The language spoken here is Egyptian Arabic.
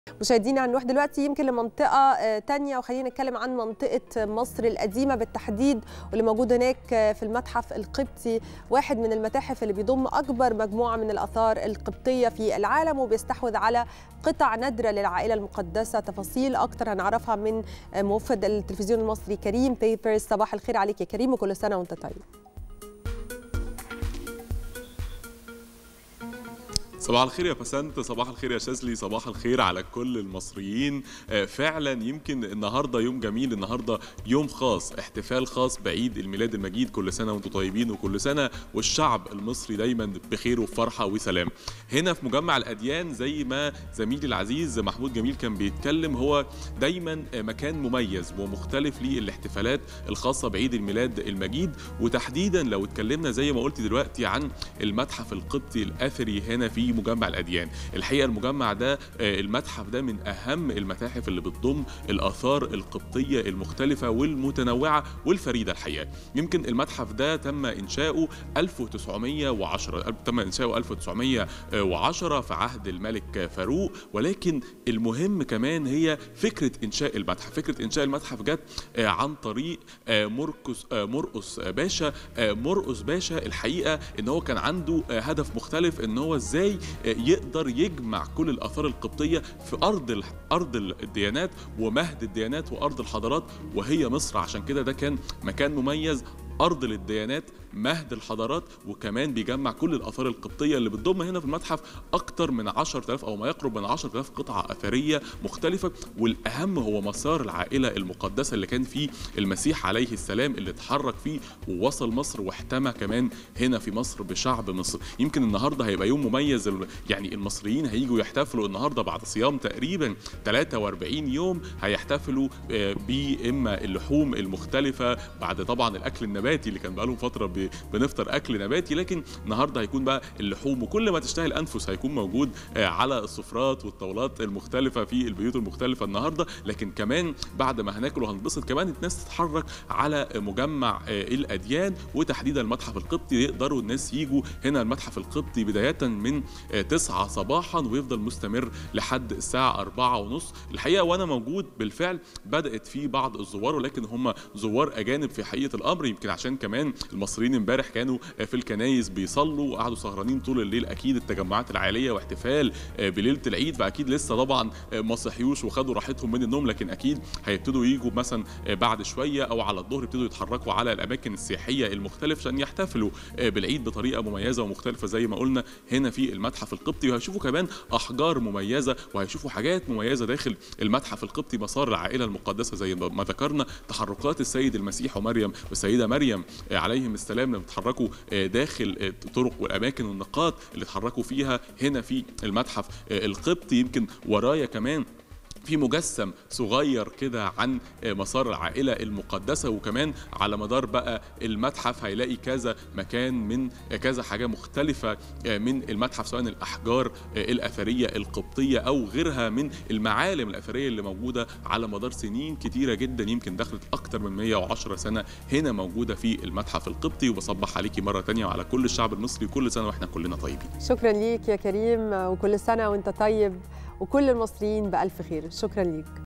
مشاهدينا هنروح دلوقتي يمكن لمنطقة تانية وخلينا نتكلم عن منطقة مصر القديمة بالتحديد واللي موجود هناك في المتحف القبطي واحد من المتاحف اللي بيضم أكبر مجموعة من الآثار القبطية في العالم وبيستحوذ على قطع نادرة للعائلة المقدسة تفاصيل أكتر هنعرفها من موفد التلفزيون المصري كريم بيبرز صباح الخير عليك يا كريم وكل سنة وأنت طيب صباح الخير يا بسنت صباح الخير يا شاذلي صباح الخير على كل المصريين فعلا يمكن النهارده يوم جميل النهارده يوم خاص احتفال خاص بعيد الميلاد المجيد كل سنه وانتم طيبين وكل سنه والشعب المصري دايما بخير وفرحه وسلام هنا في مجمع الاديان زي ما زميلي العزيز محمود جميل كان بيتكلم هو دايما مكان مميز ومختلف للاحتفالات الخاصه بعيد الميلاد المجيد وتحديدا لو اتكلمنا زي ما قلت دلوقتي عن المتحف القبطي الاثري هنا في مجمع الاديان الحقيقه المجمع ده المتحف ده من اهم المتاحف اللي بتضم الاثار القبطيه المختلفه والمتنوعه والفريده الحقيقه يمكن المتحف ده تم انشاؤه 1910 تم انشاؤه 1910 في عهد الملك فاروق ولكن المهم كمان هي فكره انشاء المتحف فكره انشاء المتحف جت عن طريق مرقس مرقس باشا مرقس باشا الحقيقه ان هو كان عنده هدف مختلف ان هو ازاي يقدر يجمع كل الاثار القبطيه في ارض ارض الديانات ومهد الديانات وارض الحضارات وهي مصر عشان كده ده كان مكان مميز ارض للديانات مهد الحضارات وكمان بيجمع كل الاثار القبطيه اللي بتضم هنا في المتحف اكتر من 10000 او ما يقرب من 10000 قطعه اثريه مختلفه والاهم هو مسار العائله المقدسه اللي كان فيه المسيح عليه السلام اللي اتحرك فيه ووصل مصر واحتمى كمان هنا في مصر بشعب مصر يمكن النهارده هيبقى يوم مميز يعني المصريين هيجوا يحتفلوا النهارده بعد صيام تقريبا 43 يوم هيحتفلوا باما اللحوم المختلفه بعد طبعا الاكل النباتي اللي كان بقالهم فتره بنفطر اكل نباتي لكن النهارده هيكون بقى اللحوم وكل ما تشتهي الانفس هيكون موجود على السفرات والطاولات المختلفه في البيوت المختلفه النهارده لكن كمان بعد ما هناكل وهنبسط كمان الناس تتحرك على مجمع الاديان وتحديدا المتحف القبطي يقدروا الناس يجوا هنا المتحف القبطي بدايه من 9 صباحا ويفضل مستمر لحد الساعه 4 ونص الحقيقه وانا موجود بالفعل بدات في بعض الزوار ولكن هم زوار اجانب في حقيقه الامر يمكن عشان كمان المصريين امبارح كانوا في الكنايس بيصلوا وقعدوا سهرانين طول الليل اكيد التجمعات العائليه واحتفال بليله العيد فاكيد لسه طبعا ما صحيوش وخدوا راحتهم من النوم لكن اكيد هيبتدوا يجوا مثلا بعد شويه او على الظهر يبتدوا يتحركوا على الاماكن السياحيه المختلفه عشان يحتفلوا بالعيد بطريقه مميزه ومختلفه زي ما قلنا هنا في المتحف القبطي وهيشوفوا كمان احجار مميزه وهيشوفوا حاجات مميزه داخل المتحف القبطي مسار العائله المقدسه زي ما ذكرنا تحركات السيد المسيح ومريم والسيده مريم عليهم السلام لما بيتحركوا داخل الطرق والاماكن والنقاط اللي اتحركوا فيها هنا في المتحف القبطي يمكن ورايا كمان في مجسم صغير كده عن مسار العائلة المقدسة وكمان على مدار بقى المتحف هيلاقي كذا مكان من كذا حاجة مختلفة من المتحف سواء الأحجار الأثرية القبطية أو غيرها من المعالم الأثرية اللي موجودة على مدار سنين كتيرة جدا يمكن دخلت أكتر من 110 سنة هنا موجودة في المتحف القبطي وبصبح عليكي مرة تانية وعلى كل الشعب المصري كل سنة وإحنا كلنا طيبين شكرا ليك يا كريم وكل سنة وانت طيب وكل المصريين بألف خير شكرا ليك